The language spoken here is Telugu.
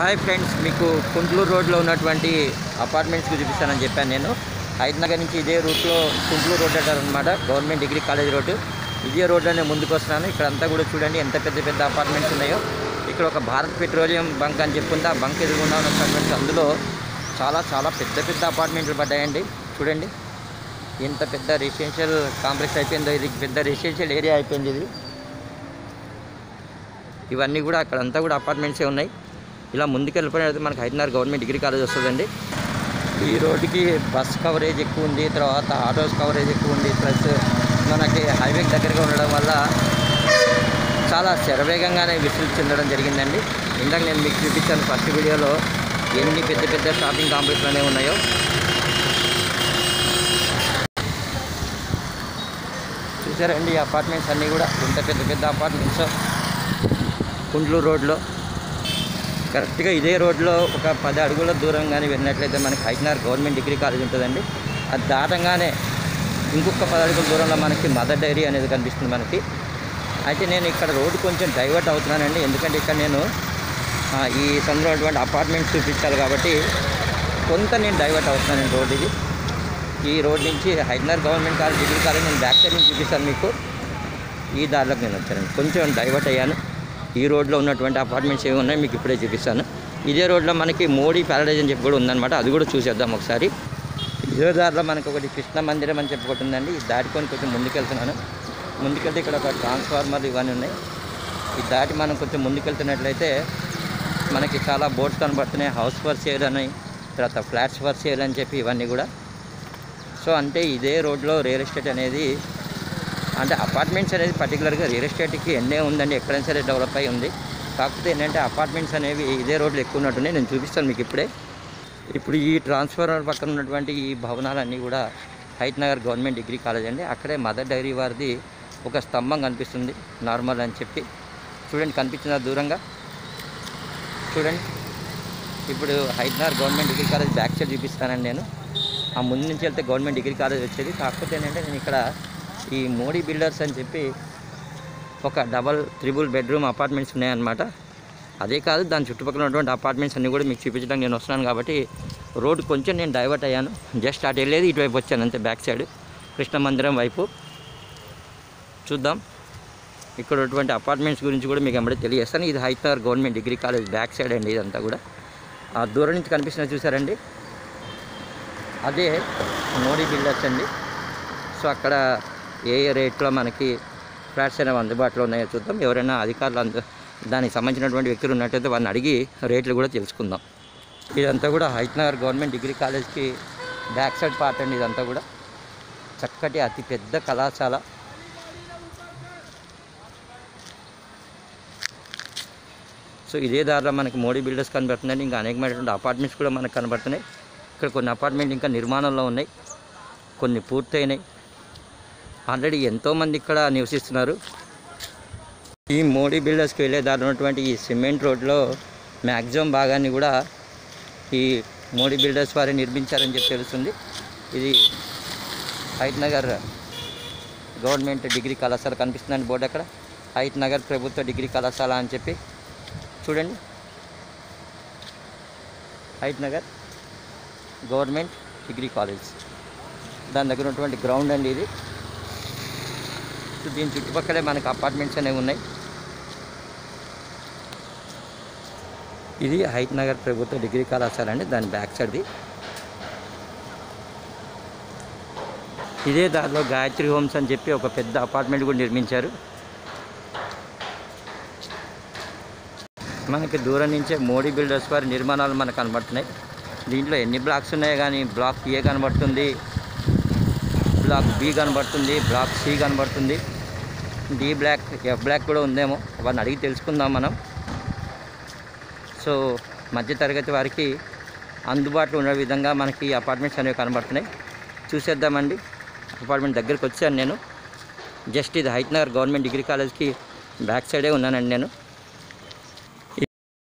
హాయ్ ఫ్రెండ్స్ మీకు కుంట్లూరు రోడ్లో ఉన్నటువంటి అపార్ట్మెంట్స్కి చూపిస్తానని చెప్పాను నేను హైదరాబాద్ నుంచి ఇదే రూట్లో కుంట్లూరు రోడ్ అంటారు అనమాట గవర్నమెంట్ డిగ్రీ కాలేజ్ రోడ్డు ఇదే రోడ్లోనే ముందుకు వస్తున్నాను ఇక్కడ అంతా కూడా చూడండి ఎంత పెద్ద పెద్ద అపార్ట్మెంట్స్ ఉన్నాయో ఇక్కడ ఒక భారత్ పెట్రోలియం బంక్ అని చెప్పుకుంటే ఆ బంక్ ఎదురుగుండా ఉన్న అపార్ట్మెంట్స్ అందులో చాలా చాలా పెద్ద పెద్ద అపార్ట్మెంట్లు పడ్డాయండి చూడండి ఎంత పెద్ద రెసిడెన్షియల్ కాంప్లెక్స్ అయిపోయిందో ఇది పెద్ద రెసిడెన్షియల్ ఏరియా అయిపోయింది ఇది ఇవన్నీ కూడా అక్కడ అంతా కూడా అపార్ట్మెంట్సే ఉన్నాయి ఇలా ముందుకు వెళ్ళిపోయినట్టు మనకి హైదరాబాద్ గవర్నమెంట్ డిగ్రీ కాలేజ్ వస్తుందండి ఈ రోడ్డుకి బస్ కవరేజ్ ఎక్కువ ఉంది తర్వాత ఆటోస్ కవరేజ్ ఎక్కువ ఉంది ప్లస్ మనకి హైవే దగ్గరగా ఉండడం వల్ల చాలా శరవేగంగానే విస్తృతి చెందడం జరిగిందండి ఇందాక నేను మీకు చూపించాను ఫస్ట్ వీడియోలో ఎన్ని పెద్ద పెద్ద షాపింగ్ కాంప్లెక్స్లు అనేవి ఉన్నాయో చూసారండి ఈ అపార్ట్మెంట్స్ అన్నీ కూడా ఇంత పెద్ద పెద్ద అపార్ట్మెంట్స్ కుండ్లూరు రోడ్లో కరెక్ట్గా ఇదే రోడ్లో ఒక పది అడుగుల దూరం కానీ వెళ్ళినట్లయితే మనకి హైట్నార్ గవర్నమెంట్ డిగ్రీ కాలేజ్ ఉంటుందండి అది దాటంగానే ఇంకొక పది అడుగుల దూరంలో మనకి మదర్ డైరీ అనేది కనిపిస్తుంది మనకి అయితే నేను ఇక్కడ రోడ్డు కొంచెం డైవర్ట్ అవుతున్నానండి ఎందుకంటే ఇక్కడ నేను ఆ, ఈ సందులో ఉన్నటువంటి అపార్ట్మెంట్స్ చూపించాలి కాబట్టి కొంత నేను డైవర్ట్ అవుతున్నాను రోడ్ ఇది ఈ రోడ్ నుంచి Hyderabad government college degree college నేను బ్యాక్ సైడ్ నుంచి చూపిస్తాను మీకు ఈ దారిలోకి నేను వచ్చాను కొంచెం డైవర్ట్ అయ్యాను ఈ రోడ్లో ఉన్నటువంటి అపార్ట్మెంట్స్ ఏమి ఉన్నాయి మీకు ఇప్పుడే చూపిస్తాను ఇదే రోడ్లో మనకి మోడీ ప్యారడైజ్ అని చెప్పి కూడా ఉందన్నమాట అది కూడా చూసేద్దాం ఒకసారి ఇదే దారిలో మనకు ఒకటి కృష్ణ మందిరం అని చెప్పి ఒకటి ఉందండి ఇది దాటుకొని కొంచెం ముందుకెళ్తున్నాను ముందుకెళ్తే ఇక్కడ ఒక ట్రాన్స్ఫార్మర్ ఇవన్నీ ఉన్నాయి ఇది దాటి మనం కొంచెం ముందుకెళ్తున్నట్లయితే మనకి చాలా బోర్డ్స్ కనబడుతున్నాయి హౌస్ ఫర్ సేల్ అని తర్వాత ఫ్లాట్స్ ఫర్ సేల్ అని చెప్పి ఇవన్నీ కూడా సో అంటే ఇదే రోడ్లో రియల్ ఎస్టేట్ అనేది అంటే అపార్ట్మెంట్స్ అనేది పర్టికులర్గా రియల్ ఎస్టేట్కి ఎన్నే ఉందండి ఎక్కడైనా సరే డెవలప్ అయి ఉంది కాకపోతే ఏంటంటే అపార్ట్మెంట్స్ అనేవి ఇదే రోడ్లు ఎక్కువ ఉన్నట్టున్నాయి నేను చూపిస్తాను మీకు ఇప్పుడే ఇప్పుడు ఈ ట్రాన్స్ఫార్మర్ పక్కన ఉన్నటువంటి ఈ భవనాలన్నీ కూడా Hayath Nagar government degree college అండి అక్కడే మదర్ డైరీ వారిది ఒక స్తంభం కనిపిస్తుంది నార్మల్ అని చెప్పి చూడండి కనిపించిందా దూరంగా చూడండి ఇప్పుడు Hyderabad government degree college back side చూపిస్తానండి నేను ఆ ముందు నుంచి వెళ్తే గవర్నమెంట్ డిగ్రీ కాలేజ్ వచ్చేది కాకపోతే ఏంటంటే నేను ఇక్కడ ఈ మోడీ బిల్డర్స్ అని చెప్పి ఒక డబల్ త్రిబుల్ బెడ్రూమ్ అపార్ట్మెంట్స్ ఉన్నాయన్నమాట అదే కాదు దాని చుట్టుపక్కల ఉన్నటువంటి అపార్ట్మెంట్స్ అన్నీ కూడా మీకు చూపించడానికి నేను వస్తున్నాను కాబట్టి రోడ్డు కొంచెం నేను డైవర్ట్ అయ్యాను జస్ట్ అటు వెళ్ళేది ఇటువైపు వచ్చాను అంతే బ్యాక్ సైడ్ కృష్ణ మందిరం వైపు చూద్దాం ఇక్కడ ఉన్నటువంటి అపార్ట్మెంట్స్ గురించి కూడా మీకు ఎంబడే తెలియజేస్తాను ఇది Hyderabad government degree college back side అండి ఇదంతా కూడా ఆ దూరం నుంచి కనిపిస్తున్న చూసారండి అదే మోడీ బిల్డర్స్ అండి సో అక్కడ ఏ ఏ రేట్లో మనకి ఫ్లాట్స్ అనేవి అందుబాటులో ఉన్నాయో చూద్దాం ఎవరైనా అధికారులు అందు దానికి సంబంధించినటువంటి వ్యక్తులు ఉన్నట్టయితే వాళ్ళని అడిగి రేట్లు కూడా తెలుసుకుందాం ఇదంతా కూడా హైట్నగర్ గవర్నమెంట్ డిగ్రీ కాలేజ్కి బ్యాక్ సైడ్ పార్ట్ అండి ఇదంతా కూడా చక్కటి అతి పెద్ద కళాశాల సో ఇదే దారిలో మనకి మోడీ బిల్డర్స్ కనబడుతున్నాయి ఇంకా అనేకమైనటువంటి అపార్ట్మెంట్స్ కూడా మనకు కనబడుతున్నాయి ఇక్కడ కొన్ని అపార్ట్మెంట్ ఇంకా నిర్మాణంలో ఉన్నాయి కొన్ని పూర్తయినాయి ఆల్రెడీ ఎంతోమంది ఇక్కడ నివసిస్తున్నారు ఈ మోడీ బిల్డర్స్కి వెళ్ళే దారి ఉన్నటువంటి ఈ సిమెంట్ రోడ్లో మ్యాక్సిమం భాగాన్ని కూడా ఈ మోడీ బిల్డర్స్ వారే నిర్మించారని చెప్పి తెలుస్తుంది ఇది హైత్ నగర్ గవర్నమెంట్ డిగ్రీ కళాశాల కనిపిస్తుందండి బోర్డు అక్కడ హైత్ నగర్ ప్రభుత్వ డిగ్రీ కళాశాల అని చెప్పి చూడండి Hayath Nagar government degree college దాని దగ్గర ఉన్నటువంటి గ్రౌండ్ అండి ఇది సో దీని చుట్టుపక్కలే మనకి అపార్ట్మెంట్స్ అనేవి ఉన్నాయి ఇది హైత్ నగర్ ప్రభుత్వ డిగ్రీ కళాశాల అండి దాని బ్యాక్ సైడ్ది ఇదే దారిలో గాయత్రి హోమ్స్ అని చెప్పి ఒక పెద్ద అపార్ట్మెంట్ కూడా నిర్మించారు మనకి దూరం నుంచే మోడీ బిల్డర్స్ వారి నిర్మాణాలు మనకు కనబడుతున్నాయి దీంట్లో ఎన్ని బ్లాక్స్ ఉన్నాయో కానీ బ్లాక్ ఏ కనబడుతుంది బ్లాక్ బి కనబడుతుంది బ్లాక్ సి కనబడుతుంది డి బ్లాక్ ఎఫ్ బ్లాక్ కూడా ఉందేమో వాళ్ళని అడిగి తెలుసుకుందాం మనం సో మధ్య తరగతి వారికి అందుబాటులో ఉన్న విధంగా మనకి ఈ అపార్ట్మెంట్స్ అనేవి కనబడుతున్నాయి చూసేద్దామండి అపార్ట్మెంట్ దగ్గరికి వచ్చాను నేను జస్ట్ ఇది హైట్నగర్ గవర్నమెంట్ డిగ్రీ కాలేజ్కి బ్యాక్ సైడే ఉన్నానండి నేను